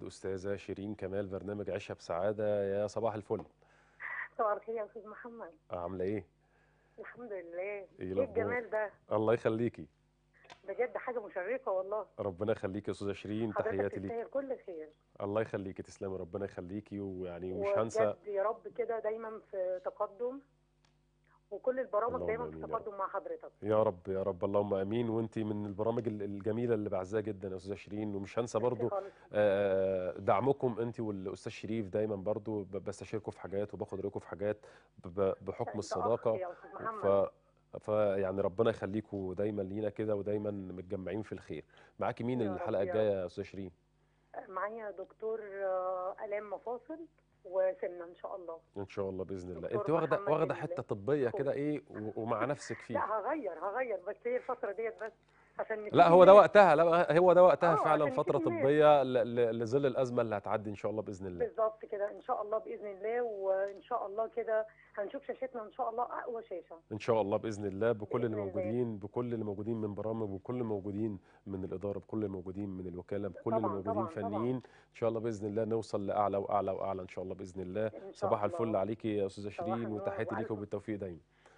الاستاذه شيرين كمال برنامج عيشها بسعاده يا صباح الفل صباح الخير يا استاذ محمد عامله ايه الحمد لله ايه ايه الاخبار الجمال ده الله يخليكي بجد حاجه مشرفه والله ربنا يخليكي يا استاذه شيرين حضرتك تحياتي ليك تستاهل كل خير الله يخليكي تسلمي ربنا يخليكي ويعني ومش هنسى وبجد يا رب كده دايما في تقدم وكل البرامج اللهم دايما في آمين يا رب. تقدم مع حضرتك يا رب يا رب اللهم امين وانت من البرامج ال- الجميله اللي بعزها جدا يا استاذه شيرين ومش هنسى ميرسي برضو خالص. آه، دعمكم انت والاستاذ شريف دايما برضو ب- بستشيركم في حاجات وباخد رايكم في حاجات ب- ب- بحكم أنت أخ الصداقه يا استاذ ف محمد فيعني ربنا يخليكم دايما لينا كده ودايما متجمعين في الخير معاكي مين يا رب الحلقه يا رب. الجايه يا استاذه شيرين معايا دكتور آه، الام مفاصل وسمنه ان شاء الله ان شاء الله باذن الله دكتور انت واخده محمد واخده ال- حته طبيه فوق. كده ايه و- ومع نفسك لا فيها هغير هغير بس هي الفتره ديت بس عشان نفيد لا هو ده الناس. وقتها لا هو ده وقتها آه، فعلا عشان فتره نفيد الناس. طبيه ل- ل- لظل الازمه اللي هتعدي ان شاء الله باذن الله بالظبط كده ان شاء الله باذن الله وان شاء الله كده هنشوف شاشتنا ان شاء الله اقوى شاشه ان شاء الله باذن الله بكل اللي بإذن الله. موجودين بكل اللي موجودين من برامج وكل اللي موجودين من الاداره بكل اللي موجودين من الوكاله بكل اللي طبعاً، موجودين طبعاً، طبعاً. فنيين ان شاء الله باذن الله نوصل لاعلى واعلى واعلى ان شاء الله باذن الله إن شاء صباح الفل الله. عليكي يا استاذه صباح شيرين النور وتحياتي ليكي وألف وبالتوفيق دايما